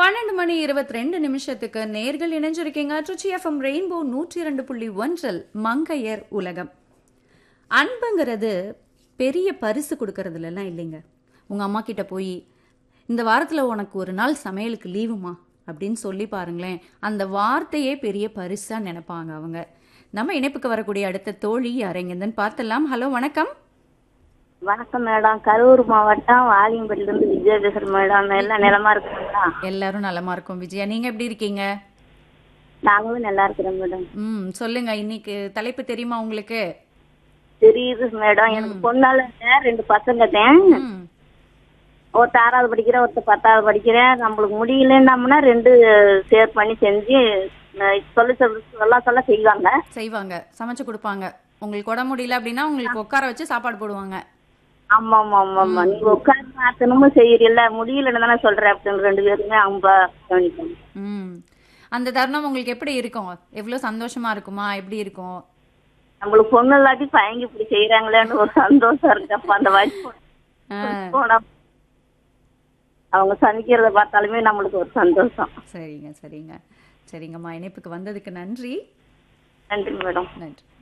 பன்னெண்டு மணி இருபத்தி ரெண்டு நிமிஷத்துக்கு நேர்கள் இணைஞ்சிருக்கீங்க ட்ரிச்சி எஃப்எம் ரெயின்போ நூற்றி இரண்டு புள்ளி ஒன்றில் மங்கையர் உலகம் அன்புங்கிறது பெரிய பரிசு கொடுக்கறதுலலாம் இல்லைங்க உங்க அம்மா கிட்ட போய் இந்த வாரத்துல உனக்கு ஒரு நாள் சமையலுக்கு லீவுமா அப்படின்னு சொல்லி பாருங்களேன் அந்த வார்த்தையே பெரிய பரிசா நினைப்பாங்க அவங்க நம்ம இணைப்புக்கு வரக்கூடிய அடுத்த தோழி யாரைங்கன்னு பார்த்தலாம் ஹலோ வணக்கம் வணக்கம் மேடம் கரூர் மாவட்டம் வாலியம்பட்டில இருந்து விஜயா பேசுறேன் மேடம் எல்லாம் நிலமா இருக்குங்களா எல்லாரும் நலமா இருக்கும் விஜயா நீங்க எப்படி இருக்கீங்க நாங்களும் நல்லா இருக்கிறோம் மேடம் ம் சொல்லுங்க இன்னைக்கு தலைப்பு தெரியுமா உங்களுக்கு தெரியுது மேடம் எனக்கு பொண்ணால இல்ல, ரெண்டு பசங்க தான் ம் ஒருத்தர் ஆறாவது படிக்கிறேன் ஒருத்தர் பத்தாவது படிக்கிறேன் நம்மளுக்கு முடியலன்னோம்னா ரெண்டு ஷேர் பண்ணி செஞ்சு அஹ், சொல்ல சொல்ல சொல்ல சொல்ல செய்வாங்க செய்வாங்க சமைச்சு கொடுப்பாங்க உங்களுக்கு உடம்பு முடியல அப்படின்னா உங்களுக்கு உட்கார வச்சு சாப்பாடு போடுவாங்க ஆமா ஆமா ஆமா ஆமா நீங்க உட்கார்ந்து மாத்தணுமும் செய்யறீல்ல முடியலன்னு தானே சொல்றேன் அப்படின்னு ரெண்டு பேருமே அவங்க கவனிப்பாங்க ம் அந்த தருணம் உங்களுக்கு எப்படி இருக்கும் எவ்வளவு சந்தோஷமா இருக்குமா எப்படி இருக்கும் நம்மளுக்கு பொண்ணு இல்லாட்டி பயங்கி இப்படி செய்யறாங்களேன்னு ஒரு சந்தோஷம் இருக்கு அப்ப அந்த வயசு ஆ, போனா அவங்க சமைக்கிறத பார்த்தாலுமே நம்மளுக்கு ஒரு சந்தோஷம் சரிங்க சரிங்க சரிங்கம்மா இணைப்புக்கு வந்ததுக்கு நன்றி நன்றி மேடம் நன்றி